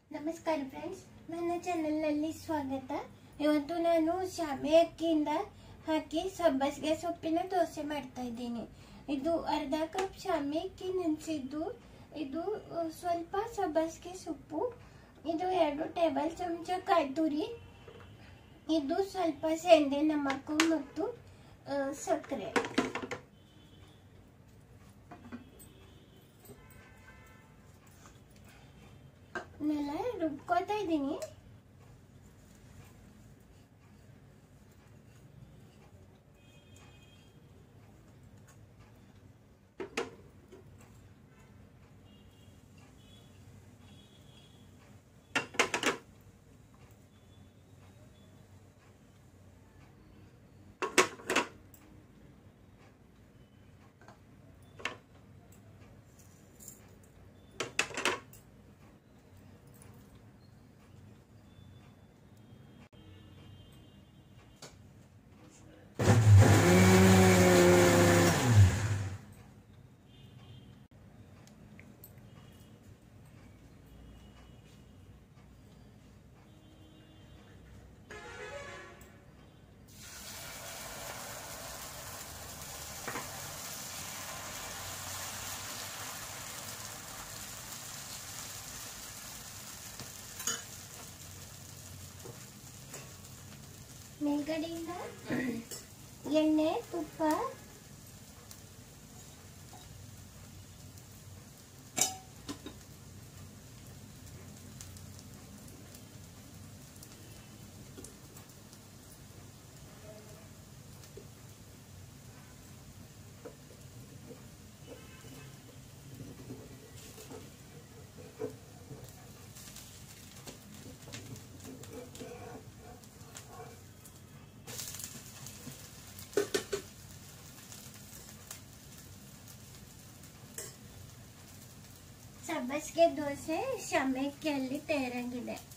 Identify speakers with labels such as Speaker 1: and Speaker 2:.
Speaker 1: ನಮಸ್ಕಾರ ಫ್ರೆಂಡ್ಸ್ ನನ್ನ ಚಾನೆಲ್ನಲ್ಲಿ ಸ್ವಾಗತ ಇವತ್ತು ನಾನು ಶಾಮೆ ಅಕ್ಕಿಯಿಂದ ಹಾಕಿ ಸಬ್ಬಸಿಗೆ ಸೊಪ್ಪಿನ ದೋಸೆ ಮಾಡ್ತಾ ಇದ್ದೀನಿ ಇದು ಅರ್ಧ ಕಪ್ ಶಾಮೆ ಅಕ್ಕಿ ನೆನೆಸಿದ್ದು ಇದು ಆ, ಸ್ವಲ್ಪ ಸಬ್ಬಸಿಗೆ ಸೊಪ್ಪು ಇದು ಎರಡು ಟೇಬಲ್ ಚಮಚ ಕಾಯಿ ತುರಿ ಇದು ಸ್ವಲ್ಪ ಸೆಂದೆ ನಮಕು ಮತ್ತು ಆ, ಸಕ್ಕರೆ ನೆಲ ರುಬ್ಕೋತಾ ಇದ್ದೀನಿ ಮೇಲ್ಗಡೆಯಿಂದ ಎಣ್ಣೆ ತುಪ್ಪ ಸಬ್ಬಸಿಗೆ ದೋಸೆ ಶಮೆಕ್ಕಿಯಲ್ಲಿ ತಯಾರಾಗಿದೆ